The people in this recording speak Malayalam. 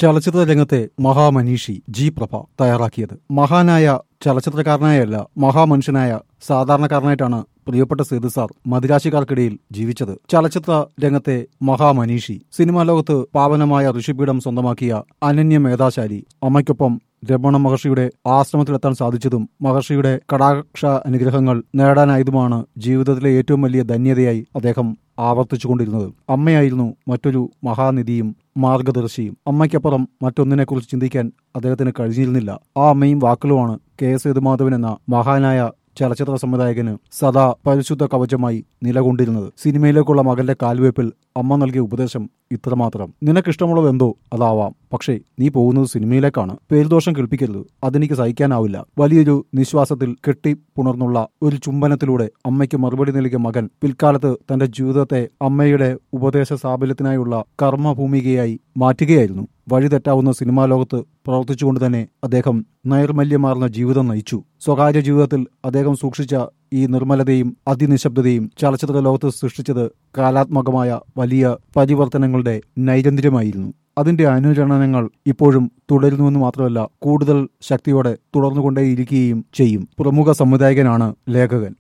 ചലച്ചിത്ര രംഗത്തെ മഹാമനീഷി ജി പ്രഭ തയ്യാറാക്കിയത് മഹാനായ ചലച്ചിത്രകാരനായല്ല മഹാമനുഷ്യനായ സാധാരണക്കാരനായിട്ടാണ് പ്രിയപ്പെട്ട സേതു സാർ മദിരാശിക്കാർക്കിടയിൽ ജീവിച്ചത് ചലച്ചിത്ര രംഗത്തെ മഹാമനീഷി സിനിമാ ലോകത്ത് പാവനമായ ഋഷിപീഠം സ്വന്തമാക്കിയ അനന്യ മേധാശാലി അമ്മയ്ക്കൊപ്പം രമണ മഹർഷിയുടെ ആശ്രമത്തിലെത്താൻ സാധിച്ചതും മഹർഷിയുടെ കടാക്ഷ അനുഗ്രഹങ്ങൾ നേടാനായതുമാണ് ജീവിതത്തിലെ ഏറ്റവും വലിയ ധന്യതയായി അദ്ദേഹം ആവർത്തിച്ചുകൊണ്ടിരുന്നത് അമ്മയായിരുന്നു മറ്റൊരു മഹാനിധിയും മാർഗദർശിയും അമ്മയ്ക്കപ്പുറം മറ്റൊന്നിനെക്കുറിച്ച് ചിന്തിക്കാൻ അദ്ദേഹത്തിന് കഴിഞ്ഞിരുന്നില്ല ആ അമ്മയും വാക്കുകളുമാണ് കെ എസ് യദുമാധവൻ എന്ന മഹാനായ ചലച്ചിത്ര സംവിധായകന് സദാ പരിശുദ്ധ കവചമായി നിലകൊണ്ടിരുന്നത് സിനിമയിലേക്കുള്ള മകന്റെ കാൽവയ്പിൽ അമ്മ നൽകിയ ഉപദേശം ഇത്രമാത്രം നിനക്കിഷ്ടമുള്ളത് എന്തോ അതാവാം പക്ഷേ നീ പോകുന്നത് സിനിമയിലേക്കാണ് പേരുദോഷം കേൾപ്പിക്കരുത് അതെനിക്ക് സഹിക്കാനാവില്ല വലിയൊരു നിശ്വാസത്തിൽ കെട്ടി പുണർന്നുള്ള ഒരു ചുംബനത്തിലൂടെ അമ്മയ്ക്ക് മറുപടി നൽകിയ മകൻ പിൽക്കാലത്ത് തന്റെ ജീവിതത്തെ അമ്മയുടെ ഉപദേശ സാഫല്യത്തിനായുള്ള കർമ്മഭൂമികയായി മാറ്റുകയായിരുന്നു വഴിതെറ്റാവുന്ന സിനിമാ ലോകത്ത് പ്രവർത്തിച്ചുകൊണ്ട് തന്നെ അദ്ദേഹം നൈർമല്യമാർന്ന ജീവിതം നയിച്ചു സ്വകാര്യ ജീവിതത്തിൽ അദ്ദേഹം സൂക്ഷിച്ച ഈ നിർമ്മലതയും അതിനിശബ്ദതയും ചലച്ചിത്ര ലോകത്ത് സൃഷ്ടിച്ചത് കാലാത്മകമായ വലിയ പരിവർത്തനങ്ങളുടെ നൈരന്തര്യമായിരുന്നു അതിന്റെ അനുരണനങ്ങൾ ഇപ്പോഴും തുടരുന്നുവെന്ന് മാത്രമല്ല കൂടുതൽ ശക്തിയോടെ തുടർന്നുകൊണ്ടേയിരിക്കുകയും ചെയ്യും പ്രമുഖ സംവിധായകനാണ് ലേഖകൻ